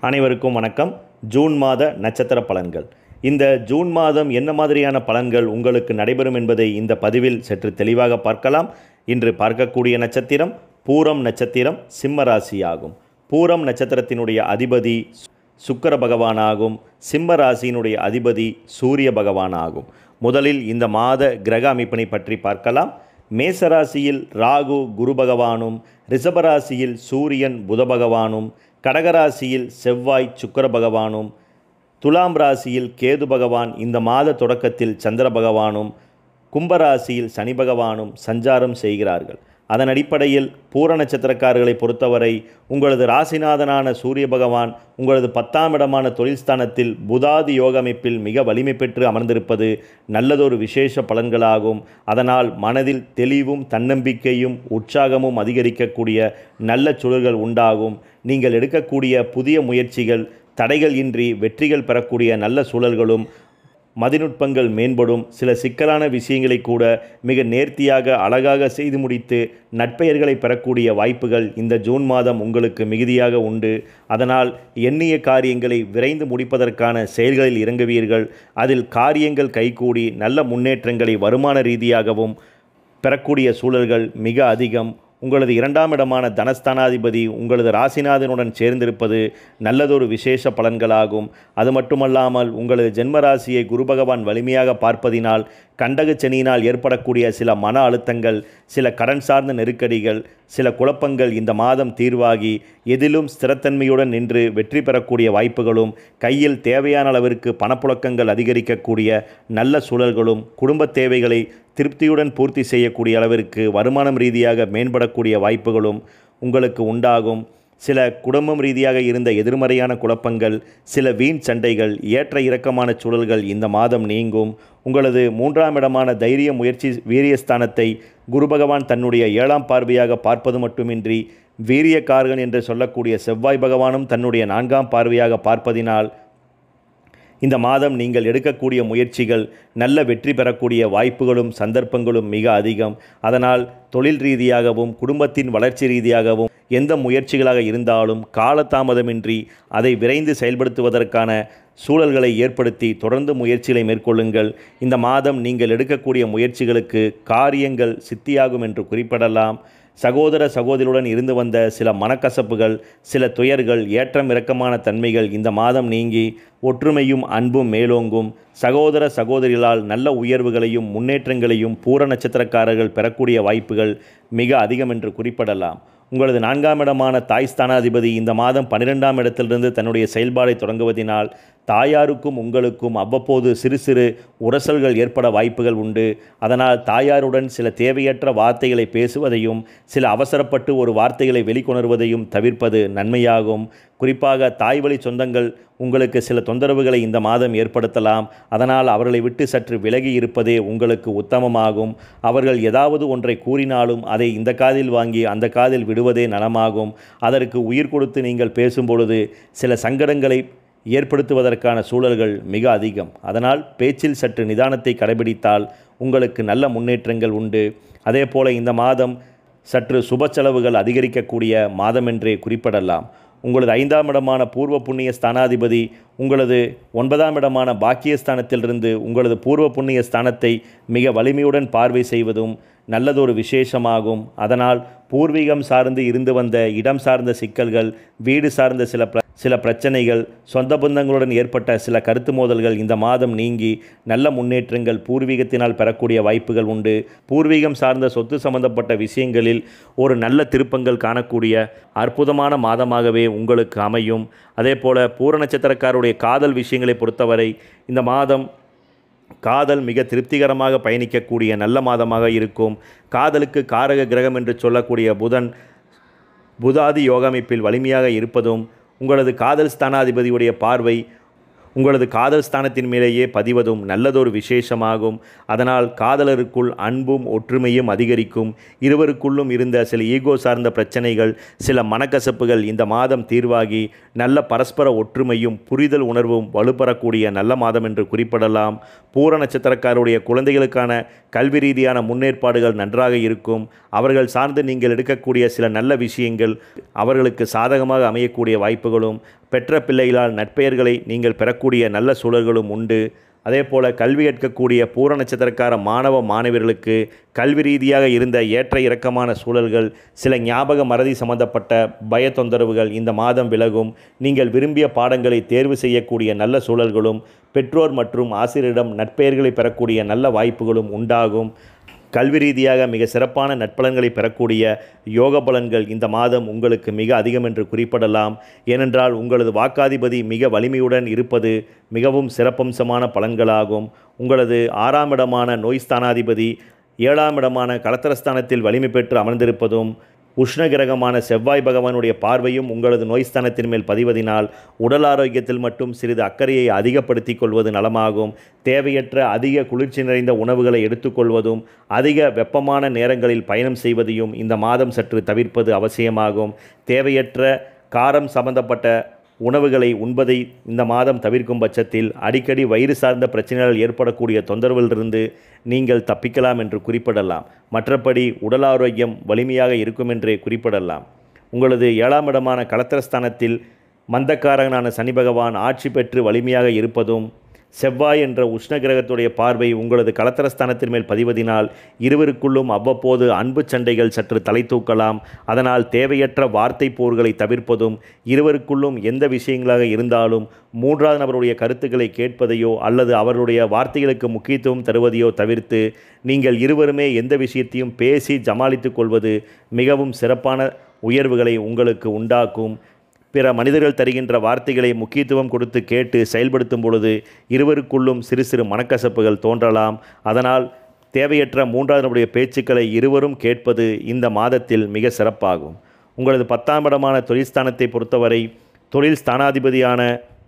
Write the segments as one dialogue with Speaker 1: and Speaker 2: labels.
Speaker 1: அனைவருக்கும் வணக்கம் ஜூன் மாத நட்சத்திர பலன்கள் இந்த ஜூன் மாதம் என்ன மாதிரியான பலன்கள் உங்களுக்கு நடைபெறும் என்பதை இந்த பதிவில் சற்று தெளிவாக பார்க்கலாம் இன்று பார்க்கக்கூடிய நட்சத்திரம் பூரம் நட்சத்திரம் சிம்ம ராசியாகும் பூரம் நட்சத்திரத்தினுடைய அதிபதி சுக்கிர பகவானாகும் சிம்ம ராசியினுடைய அதிபதி சூரிய பகவானாகும் முதலில் இந்த மாத கிரக அமைப்பினை பற்றி பார்க்கலாம் மேசராசியில் ராகு குரு பகவானும் ரிஷபராசியில் சூரியன் புத பகவானும் கடகராசியில் செவ்வாய் சுக்கிர பகவானும் துலாம் ராசியில் கேது பகவான் இந்த மாத தொடக்கத்தில் சந்திர பகவானும் கும்பராசியில் சனி பகவானும் சஞ்சாரம் செய்கிறார்கள் அதன் அடிப்படையில் பூர நட்சத்திரக்காரர்களை பொறுத்தவரை உங்களது ராசிநாதனான சூரிய பகவான் உங்களது பத்தாம் இடமான தொழில் ஸ்தானத்தில் புதாதி யோக அமைப்பில் மிக வலிமை பெற்று அமர்ந்திருப்பது நல்லதொரு விசேஷ பலன்களாகும் அதனால் மனதில் தெளிவும் தன்னம்பிக்கையும் உற்சாகமும் அதிகரிக்கக்கூடிய நல்ல சூழல்கள் உண்டாகும் நீங்கள் எடுக்கக்கூடிய புதிய முயற்சிகள் தடைகள் இன்றி வெற்றிகள் பெறக்கூடிய நல்ல சூழல்களும் மதிநுட்பங்கள் மேம்படும் சில சிக்கலான விஷயங்களை கூட மிக நேர்த்தியாக அழகாக செய்து முடித்து நட்பெயர்களை பெறக்கூடிய வாய்ப்புகள் இந்த ஜூன் மாதம் உங்களுக்கு மிகுதியாக உண்டு அதனால் எண்ணிய காரியங்களை விரைந்து முடிப்பதற்கான செயல்களில் இறங்குவீர்கள் அதில் காரியங்கள் கைகூடி நல்ல முன்னேற்றங்களை வருமான ரீதியாகவும் பெறக்கூடிய சூழல்கள் மிக அதிகம் உங்களது இரண்டாம் இடமான தனஸ்தானாதிபதி உங்களது ராசிநாதனுடன் சேர்ந்திருப்பது நல்லதொரு விசேஷ பலன்களாகும் அது மட்டுமல்லாமல் உங்களது ஜென்மராசியை குரு பகவான் வலிமையாக பார்ப்பதினால் கண்டக சனியினால் ஏற்படக்கூடிய சில மன அழுத்தங்கள் சில கடன் சார்ந்த நெருக்கடிகள் சில குழப்பங்கள் இந்த மாதம் தீர்வாகி எதிலும் ஸ்திரத்தன்மையுடன் நின்று வெற்றி பெறக்கூடிய வாய்ப்புகளும் கையில் தேவையான அளவிற்கு பணப்புழக்கங்கள் அதிகரிக்கக்கூடிய நல்ல சூழல்களும் குடும்ப தேவைகளை திருப்தியுடன் பூர்த்தி செய்யக்கூடிய அளவிற்கு வருமானம் ரீதியாக மேம்படக்கூடிய வாய்ப்புகளும் உங்களுக்கு உண்டாகும் சில குடும்பம் ரீதியாக இருந்த எதிர்மறையான குழப்பங்கள் சில வீண் சண்டைகள் ஏற்ற இறக்கமான சூழல்கள் இந்த மாதம் நீங்கும் உங்களது மூன்றாம் இடமான தைரிய முயற்சி வீரியஸ்தானத்தை குரு பகவான் தன்னுடைய ஏழாம் பார்வையாக பார்ப்பது மட்டுமின்றி வீரியக்காரகன் என்று சொல்லக்கூடிய செவ்வாய் பகவானும் தன்னுடைய நான்காம் பார்வையாக பார்ப்பதினால் இந்த மாதம் நீங்கள் எடுக்கக்கூடிய முயற்சிகள் நல்ல வெற்றி பெறக்கூடிய வாய்ப்புகளும் சந்தர்ப்பங்களும் மிக அதிகம் அதனால் தொழில் ரீதியாகவும் குடும்பத்தின் வளர்ச்சி ரீதியாகவும் எந்த முயற்சிகளாக இருந்தாலும் காலதாமதமின்றி அதை விரைந்து செயல்படுத்துவதற்கான சூழல்களை ஏற்படுத்தி தொடர்ந்து முயற்சிகளை மேற்கொள்ளுங்கள் இந்த மாதம் நீங்கள் எடுக்கக்கூடிய முயற்சிகளுக்கு காரியங்கள் சித்தியாகும் என்று குறிப்பிடலாம் சகோதர சகோதரியுடன் இருந்து வந்த சில மனக்கசப்புகள் சில துயர்கள் ஏற்றம் இறக்கமான தன்மைகள் இந்த மாதம் நீங்கி ஒற்றுமையும் அன்பும் மேலோங்கும் சகோதர சகோதரிகளால் நல்ல உயர்வுகளையும் முன்னேற்றங்களையும் பூர நட்சத்திரக்காரர்கள் பெறக்கூடிய வாய்ப்புகள் மிக அதிகம் என்று குறிப்பிடலாம் உங்களது நான்காம் இடமான தாய் ஸ்தானாதிபதி இந்த மாதம் பன்னிரெண்டாம் இடத்திலிருந்து தன்னுடைய செயல்பாடை தொடங்குவதினால் தாயாருக்கும் உங்களுக்கும் அவ்வப்போது சிறு சிறு உரசல்கள் ஏற்பட வாய்ப்புகள் உண்டு அதனால் தாயாருடன் சில தேவையற்ற வார்த்தைகளை பேசுவதையும் சில அவசரப்பட்டு ஒரு வார்த்தைகளை வெளிக்கொணர்வதையும் தவிர்ப்பது நன்மையாகும் குறிப்பாக தாய் வழி சொந்தங்கள் உங்களுக்கு சில தொந்தரவுகளை இந்த மாதம் ஏற்படுத்தலாம் அதனால் அவர்களை விட்டு சற்று விலகி இருப்பதே உங்களுக்கு உத்தமமாகும் அவர்கள் ஏதாவது ஒன்றை கூறினாலும் அதை இந்த காதில் வாங்கி அந்த காதில் விடுவதே நலமாகும் அதற்கு உயிர் கொடுத்து நீங்கள் பேசும்பொழுது சில சங்கடங்களை ஏற்படுத்துவதற்கான சூழல்கள் மிக அதிகம் அதனால் பேச்சில் சற்று நிதானத்தை கடைபிடித்தால் உங்களுக்கு நல்ல முன்னேற்றங்கள் உண்டு அதே போல இந்த மாதம் சற்று சுப செலவுகள் அதிகரிக்கக்கூடிய மாதம் என்றே குறிப்பிடலாம் உங்களது ஐந்தாம் இடமான பூர்வ புண்ணிய ஸ்தானாதிபதி உங்களது ஒன்பதாம் இடமான பாக்கியஸ்தானத்திலிருந்து உங்களது பூர்வ புண்ணிய ஸ்தானத்தை மிக வலிமையுடன் பார்வை செய்வதும் நல்லதொரு விசேஷமாகும் அதனால் பூர்வீகம் சார்ந்து இருந்து வந்த இடம் சார்ந்த சிக்கல்கள் வீடு சார்ந்த சில பிர சில பிரச்சனைகள் சொந்த பந்தங்களுடன் ஏற்பட்ட சில கருத்து மோதல்கள் இந்த மாதம் நீங்கி நல்ல முன்னேற்றங்கள் பூர்வீகத்தினால் பெறக்கூடிய வாய்ப்புகள் உண்டு பூர்வீகம் சார்ந்த சொத்து சம்பந்தப்பட்ட விஷயங்களில் ஒரு நல்ல திருப்பங்கள் காணக்கூடிய அற்புதமான மாதமாகவே உங்களுக்கு அமையும் அதே போல பூர நட்சத்திரக்காருடைய காதல் விஷயங்களை பொறுத்தவரை இந்த மாதம் காதல் மிக திருப்திகரமாக பயணிக்கக்கூடிய நல்ல மாதமாக இருக்கும் காதலுக்கு காரக கிரகம் என்று சொல்லக்கூடிய புதன் புதாதி யோகமைப்பில் வலிமையாக இருப்பதும் உங்களது காதல் ஸ்தானாதிபதியுடைய பார்வை உங்களது காதல் ஸ்தானத்தின் மேலேயே பதிவதும் நல்லதொரு விசேஷமாகும் அதனால் காதலருக்குள் அன்பும் ஒற்றுமையும் அதிகரிக்கும் இருவருக்குள்ளும் இருந்த சில ஈகோ சார்ந்த பிரச்சனைகள் சில மனக்கசப்புகள் இந்த மாதம் தீர்வாகி நல்ல பரஸ்பர ஒற்றுமையும் புரிதல் உணர்வும் வலுப்பெறக்கூடிய நல்ல மாதம் என்று குறிப்பிடலாம் பூர நட்சத்திரக்காருடைய குழந்தைகளுக்கான கல்வி ரீதியான முன்னேற்பாடுகள் நன்றாக இருக்கும் அவர்கள் சார்ந்து நீங்கள் எடுக்கக்கூடிய சில நல்ல விஷயங்கள் அவர்களுக்கு சாதகமாக அமையக்கூடிய வாய்ப்புகளும் பெற்ற பிள்ளைகளால் நற்பெயர்களை நீங்கள் பெறக்கூடிய நல்ல சூழல்களும் உண்டு அதே போல் கல்வி கற்கக்கூடிய பூர நட்சத்திரக்கார மாணவ மாணவியர்களுக்கு கல்வி ரீதியாக இருந்த ஏற்ற இறக்கமான சூழல்கள் சில ஞாபக மறதி சம்பந்தப்பட்ட பய தொந்தரவுகள் இந்த மாதம் விலகும் நீங்கள் விரும்பிய பாடங்களை தேர்வு செய்யக்கூடிய நல்ல சூழல்களும் பெற்றோர் மற்றும் ஆசிரியரிடம் நற்பெயர்களை பெறக்கூடிய நல்ல வாய்ப்புகளும் உண்டாகும் கல்வி ரீதியாக மிக சிறப்பான நட்பலன்களை பெறக்கூடிய யோக பலன்கள் இந்த மாதம் உங்களுக்கு மிக அதிகம் என்று குறிப்பிடலாம் ஏனென்றால் உங்களது வாக்காதிபதி மிக வலிமையுடன் இருப்பது மிகவும் சிறப்பம்சமான பலன்களாகும் உங்களது ஆறாம் இடமான நோய் ஸ்தானாதிபதி ஏழாம் இடமான கலத்தரஸ்தானத்தில் வலிமை பெற்று அமர்ந்திருப்பதும் உஷ்ண கிரகமான செவ்வாய் பகவானுடைய பார்வையும் உங்களது நோய்ஸ்தானத்தின் மேல் பதிவதினால் உடல் ஆரோக்கியத்தில் மட்டும் சிறிது அக்கறையை அதிகப்படுத்திக் கொள்வது நலமாகும் தேவையற்ற அதிக குளிர்ச்சி நிறைந்த உணவுகளை எடுத்துக்கொள்வதும் அதிக வெப்பமான நேரங்களில் பயணம் செய்வதையும் இந்த மாதம் சற்று தவிர்ப்பது அவசியமாகும் தேவையற்ற காரம் சம்பந்தப்பட்ட உணவுகளை உண்பதை இந்த மாதம் தவிர்க்கும் பட்சத்தில் அடிக்கடி வயிறு சார்ந்த பிரச்சனைகள் ஏற்படக்கூடிய தொந்தரவிலிருந்து நீங்கள் தப்பிக்கலாம் என்று குறிப்பிடலாம் மற்றபடி உடல் ஆரோக்கியம் வலிமையாக இருக்கும் என்றே குறிப்பிடலாம் உங்களது ஏழாம் இடமான கலத்திரஸ்தானத்தில் மந்தக்காரகனான சனி பகவான் ஆட்சி பெற்று வலிமையாக இருப்பதும் செவ்வாய் என்ற உஷ்ண கிரகத்துடைய பார்வை உங்களது கலத்தரஸ்தானத்தின் மேல் பதிவதினால் இருவருக்குள்ளும் அவ்வப்போது அன்பு சண்டைகள் சற்று தலை தூக்கலாம் அதனால் தேவையற்ற வார்த்தை போர்களை தவிர்ப்பதும் இருவருக்குள்ளும் எந்த விஷயங்களாக இருந்தாலும் மூன்றாவது நபருடைய கருத்துக்களை கேட்பதையோ அல்லது அவர்களுடைய வார்த்தைகளுக்கு முக்கியத்துவம் தருவதையோ தவிர்த்து நீங்கள் இருவருமே எந்த விஷயத்தையும் பேசி ஜமாளித்துக் கொள்வது மிகவும் சிறப்பான உயர்வுகளை உங்களுக்கு உண்டாக்கும் பிற மனிதர்கள் தருகின்ற வார்த்தைகளை முக்கியத்துவம் கொடுத்து கேட்டு செயல்படுத்தும் பொழுது இருவருக்குள்ளும் சிறு சிறு மனக்கசப்புகள் தோன்றலாம் அதனால் தேவையற்ற மூன்றாவதுடைய பேச்சுக்களை இருவரும் கேட்பது இந்த மாதத்தில் மிக சிறப்பாகும் உங்களது பத்தாம் இடமான தொழில்ஸ்தானத்தை பொறுத்தவரை தொழில் ஸ்தானாதிபதியான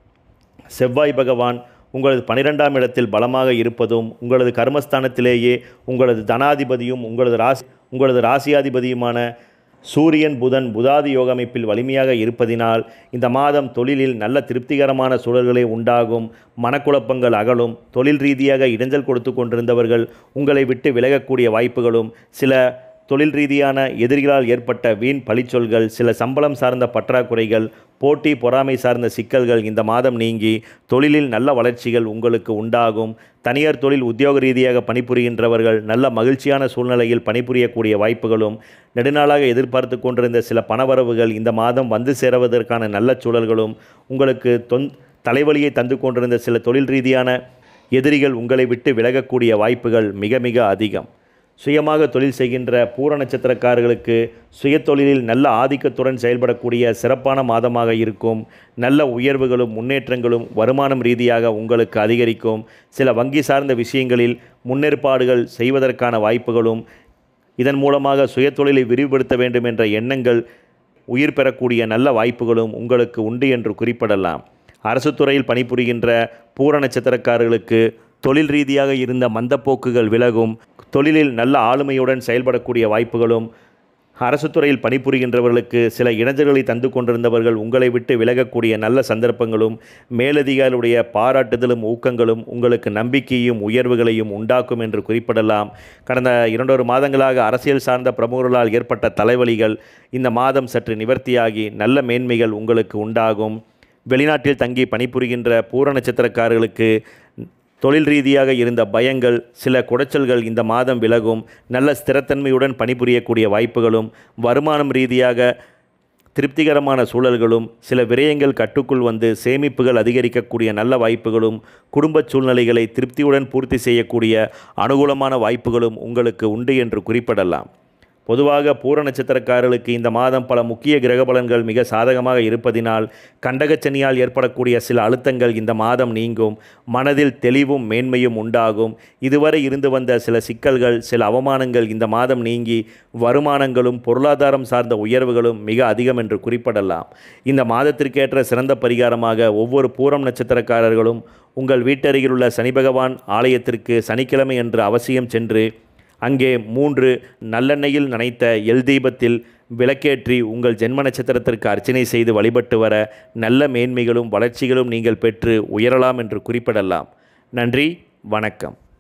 Speaker 1: செவ்வாய் பகவான் உங்களது பனிரெண்டாம் இடத்தில் பலமாக இருப்பதும் உங்களது கர்மஸ்தானத்திலேயே உங்களது தனாதிபதியும் உங்களது ராசி உங்களது ராசியாதிபதியுமான சூரியன் புதன் புதாதி யோக அமைப்பில் வலிமையாக இருப்பதினால் இந்த மாதம் தொழிலில் நல்ல திருப்திகரமான சூழல்களே உண்டாகும் மனக்குழப்பங்கள் அகலும் தொழில் ரீதியாக இடைஞ்சல் கொடுத்து கொண்டிருந்தவர்கள் உங்களை விட்டு விலகக்கூடிய வாய்ப்புகளும் சில தொழில் ரீதியான எதிரிகளால் ஏற்பட்ட வீண் பழிச்சொல்கள் சில சம்பளம் சார்ந்த பற்றாக்குறைகள் போட்டி பொறாமை சார்ந்த சிக்கல்கள் இந்த மாதம் நீங்கி தொழிலில் நல்ல வளர்ச்சிகள் உங்களுக்கு உண்டாகும் தனியார் தொழில் உத்தியோக ரீதியாக பணிபுரிகின்றவர்கள் நல்ல மகிழ்ச்சியான சூழ்நிலையில் பணிபுரியக்கூடிய வாய்ப்புகளும் நெடுநாளாக எதிர்பார்த்து கொண்டிருந்த சில பணவரவுகள் இந்த மாதம் வந்து சேருவதற்கான நல்ல சூழல்களும் உங்களுக்கு தொன் தலைவலியை தந்து கொண்டிருந்த சில தொழில் ரீதியான எதிரிகள் உங்களை விட்டு விலகக்கூடிய வாய்ப்புகள் மிக மிக அதிகம் சுயமாக தொழில் செய்கின்ற பூர நட்சத்திரக்காரர்களுக்கு சுயதொழிலில் நல்ல ஆதிக்கத்துடன் செயல்படக்கூடிய சிறப்பான மாதமாக இருக்கும் நல்ல உயர்வுகளும் முன்னேற்றங்களும் வருமானம் ரீதியாக உங்களுக்கு அதிகரிக்கும் சில வங்கி சார்ந்த விஷயங்களில் முன்னேற்பாடுகள் செய்வதற்கான வாய்ப்புகளும் இதன் மூலமாக சுயதொழிலை விரிவுபடுத்த வேண்டும் என்ற எண்ணங்கள் உயிர் பெறக்கூடிய நல்ல வாய்ப்புகளும் உங்களுக்கு உண்டு என்று குறிப்பிடலாம் அரசு துறையில் பணிபுரிகின்ற பூர நட்சத்திரக்காரர்களுக்கு தொழில் ரீதியாக இருந்த மந்தப்போக்குகள் விலகும் தொழிலில் நல்ல ஆளுமையுடன் செயல்படக்கூடிய வாய்ப்புகளும் அரசு துறையில் பணிபுரிகின்றவர்களுக்கு சில இடைஞ்சல்களை தந்து கொண்டிருந்தவர்கள் உங்களை விட்டு விலகக்கூடிய நல்ல சந்தர்ப்பங்களும் மேலதிகாரியுடைய பாராட்டுதலும் ஊக்கங்களும் உங்களுக்கு நம்பிக்கையும் உயர்வுகளையும் உண்டாக்கும் என்று குறிப்பிடலாம் கடந்த இரண்டொரு மாதங்களாக அரசியல் சார்ந்த பிரமுகர்களால் ஏற்பட்ட தலைவலிகள் இந்த மாதம் சற்று நிவர்த்தியாகி நல்ல மேன்மைகள் உங்களுக்கு உண்டாகும் வெளிநாட்டில் தங்கி பணிபுரிகின்ற பூர நட்சத்திரக்காரர்களுக்கு தொழில் ரீதியாக இருந்த பயங்கள் சில குடைச்சல்கள் இந்த மாதம் விலகும் நல்ல ஸ்திரத்தன்மையுடன் பணிபுரியக்கூடிய வாய்ப்புகளும் வருமானம் ரீதியாக திருப்திகரமான சூழல்களும் சில விரயங்கள் கட்டுக்குள் வந்து சேமிப்புகள் அதிகரிக்கக்கூடிய நல்ல வாய்ப்புகளும் குடும்ப சூழ்நிலைகளை திருப்தியுடன் பூர்த்தி செய்யக்கூடிய அனுகூலமான வாய்ப்புகளும் உங்களுக்கு உண்டு என்று குறிப்பிடலாம் பொதுவாக பூர நட்சத்திரக்காரர்களுக்கு இந்த மாதம் பல முக்கிய கிரக பலன்கள் மிக சாதகமாக இருப்பதினால் கண்டகச்சனியால் ஏற்படக்கூடிய சில அழுத்தங்கள் இந்த மாதம் நீங்கும் மனதில் தெளிவும் மேன்மையும் உண்டாகும் இதுவரை இருந்து வந்த சில சிக்கல்கள் சில அவமானங்கள் இந்த மாதம் நீங்கி வருமானங்களும் பொருளாதாரம் சார்ந்த உயர்வுகளும் மிக அதிகம் என்று குறிப்பிடலாம் இந்த மாதத்திற்கேற்ற சிறந்த பரிகாரமாக ஒவ்வொரு பூரம் நட்சத்திரக்காரர்களும் உங்கள் வீட்டருகில் உள்ள சனி பகவான் ஆலயத்திற்கு சனிக்கிழமை என்று அவசியம் சென்று அங்கே மூன்று நல்லெண்ணெயில் நனைத்த எல் தீபத்தில் விளக்கேற்றி உங்கள் ஜென்ம நட்சத்திரத்திற்கு அர்ச்சனை செய்து வழிபட்டு வர நல்ல மேன்மைகளும் வளர்ச்சிகளும் நீங்கள் பெற்று உயரலாம் என்று குறிப்பிடலாம் நன்றி வணக்கம்